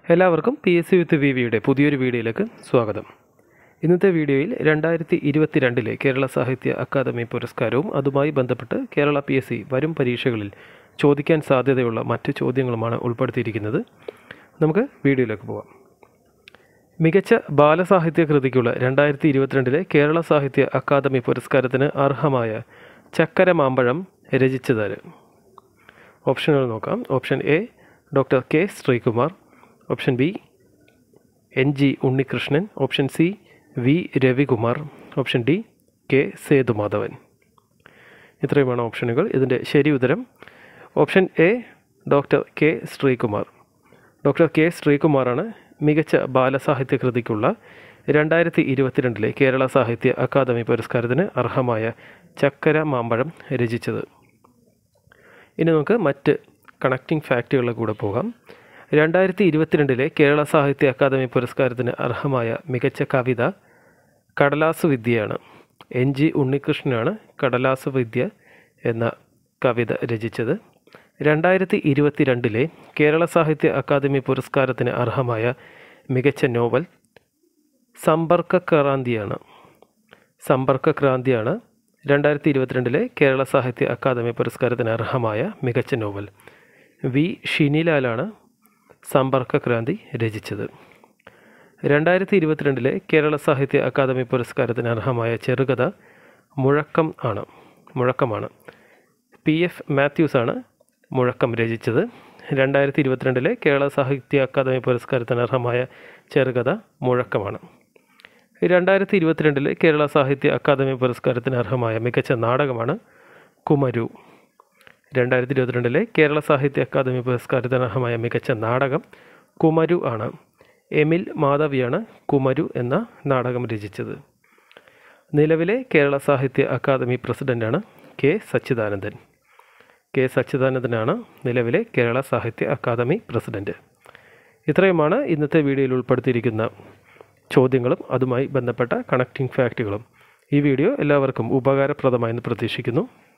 എല്ലാവർക്കും P S C with V വിയുടെ പുതിയൊരു വീഡിയോയിലേക്ക് സ്വാഗതം ഇന്നത്തെ വീഡിയോയിൽ രണ്ടായിരത്തി ഇരുപത്തിരണ്ടിലെ കേരള സാഹിത്യ അക്കാദമി പുരസ്കാരവും അതുമായി ബന്ധപ്പെട്ട് കേരള പി എസ് സി വരും പരീക്ഷകളിൽ ചോദിക്കാൻ സാധ്യതയുള്ള മറ്റ് ചോദ്യങ്ങളുമാണ് ഉൾപ്പെടുത്തിയിരിക്കുന്നത് നമുക്ക് വീഡിയോയിലേക്ക് പോകാം മികച്ച ബാലസാഹിത്യ കൃതിക്കുള്ള രണ്ടായിരത്തി ഇരുപത്തിരണ്ടിലെ കേരള സാഹിത്യ അക്കാദമി പുരസ്കാരത്തിന് അർഹമായ ചക്കര മാമ്പഴം രചിച്ചതാര് ഓപ്ഷനുകൾ നോക്കാം option A doctor K Sreekumar option B N G Unnikrishnan option C V Ravikumar option D K Sethumadhavan ഇത്രയുമാണ് ഓപ്ഷനുകൾ ഇതിൻ്റെ ശരി ഉത്തരം option A doctor K Sreekumar doctor K ശ്രീകുമാറാണ് മികച്ച ബാലസാഹിത്യ കൃതിക്കുള്ള രണ്ടായിരത്തി ഇരുപത്തിരണ്ടിലെ കേരള സാഹിത്യ അക്കാദമി പുരസ്കാരത്തിന് അർഹമായ ചക്കര മാമ്പഴം രചിച്ചത് ഇനി നമുക്ക് മറ്റ് കണക്റ്റിംഗ് ഫാക്റ്റുകളിലെ കൂടെ പോകാം രണ്ടായിരത്തി ഇരുപത്തിരണ്ടിലെ കേരള സാഹിത്യ അക്കാദമി പുരസ്കാരത്തിന് അർഹമായ മികച്ച കവിത കടലാസു വിദ്യയാണ് എൻ ജി ഉണ്ണികൃഷ്ണനാണ് കടലാസു വിദ്യ എന്ന കവിത രചിച്ചത് രണ്ടായിരത്തി ഇരുപത്തിരണ്ടിലെ കേരള സാഹിത്യ അക്കാദമി പുരസ്കാരത്തിന് അർഹമായ മികച്ച നോവൽ സമ്പർക്കക്രാന്തിയാണ് സമ്പർക്കക്രാന്തിയാണ് രണ്ടായിരത്തി ഇരുപത്തിരണ്ടിലെ കേരള സാഹിത്യ അക്കാദമി പുരസ്കാരത്തിന് അർഹമായ മികച്ച നോവൽ വി ഷിനിലാലാണ് സമ്പർക്കക്രാന്തി രചിച്ചത് രണ്ടായിരത്തി ഇരുപത്തിരണ്ടിലെ കേരള സാഹിത്യ അക്കാദമി പുരസ്കാരത്തിന് അർഹമായ ചെറുകഥ മുഴക്കം ആണ് മുഴക്കമാണ് പി എഫ് മാത്യൂസ് ആണ് മുഴക്കം രചിച്ചത് രണ്ടായിരത്തി ഇരുപത്തിരണ്ടിലെ കേരള സാഹിത്യ അക്കാദമി പുരസ്കാരത്തിന് അർഹമായ ചെറുകഥ മുഴക്കമാണ് രണ്ടായിരത്തി ഇരുപത്തിരണ്ടിലെ കേരള സാഹിത്യ അക്കാദമി പുരസ്കാരത്തിന് അർഹമായ മികച്ച നാടകമാണ് കുമരു രണ്ടായിരത്തി ഇരുപത്തിരണ്ടിലെ കേരള സാഹിത്യ അക്കാദമി പുരസ്കാരത്തിന് അർഹമായ മികച്ച നാടകം കുമരു ആണ് എമിൽ മാധവിയാണ് കുമരു എന്ന നാടകം രചിച്ചത് നിലവിലെ കേരള സാഹിത്യ അക്കാദമി പ്രസിഡൻ്റാണ് കെ സച്ചിദാനന്ദൻ കെ സച്ചിദാനന്ദനാണ് നിലവിലെ കേരള സാഹിത്യ അക്കാദമി പ്രസിഡൻറ്റ് ഇത്രയുമാണ് ഇന്നത്തെ വീഡിയോയിൽ ഉൾപ്പെടുത്തിയിരിക്കുന്ന ചോദ്യങ്ങളും അതുമായി ബന്ധപ്പെട്ട കണക്റ്റിംഗ് ഫാക്റ്റുകളും ഈ വീഡിയോ എല്ലാവർക്കും ഉപകാരപ്രദമായെന്ന് പ്രതീക്ഷിക്കുന്നു